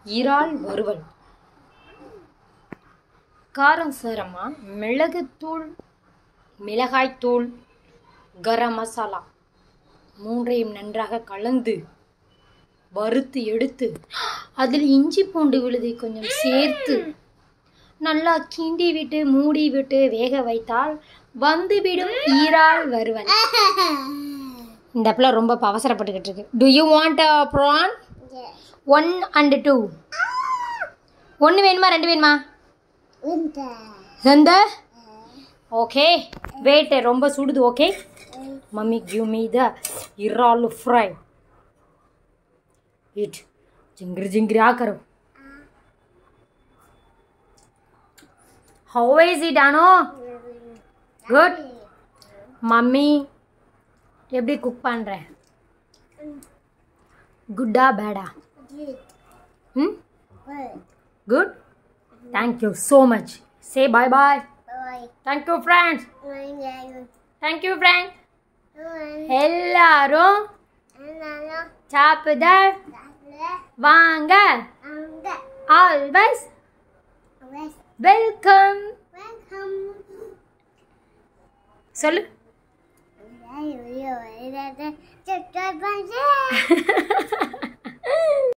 இறால் வறுவல் காரம் சாரமா மிளகுத்தூள் மிளகாய்த்தூள் கரம் மசாலா மூன்றையும் நன்றாக கலந்து வறுத்து எடுத்து அதில் இஞ்சி பூண்டு விழுதை கொஞ்சம் சேர்த்து நல்லா கிண்டி விட்டு மூடி விட்டு வேக வைத்தால் வந்துவிடும் ஈரால் வறுவல் இந்த பிள்ளை ரொம்ப இப்ப அவசரப்பட்டுக்கிட்டு இருக்கு do you want a prawn one and two ஒன்று வேணுமா ரெண்டு வேணுமா ரெண்டு ஓகே வெயிட் ரொம்ப சுடுது okay mummy give me the iral fry it ஜிங்கிரி ஜிங்கிரி ஆக்கரு ஹவ் இஸ் இட் ஆனோ குட் மம்மி எப்படி குக் பண்ணுறேன் குட்டா பேடா ம் good thank you so much say bye bye thank you friends thank you friends எல்லாரும் சாப்பிட வாங்க ஆல்வேஸ் வெல்கம் சொல்லு Subscribe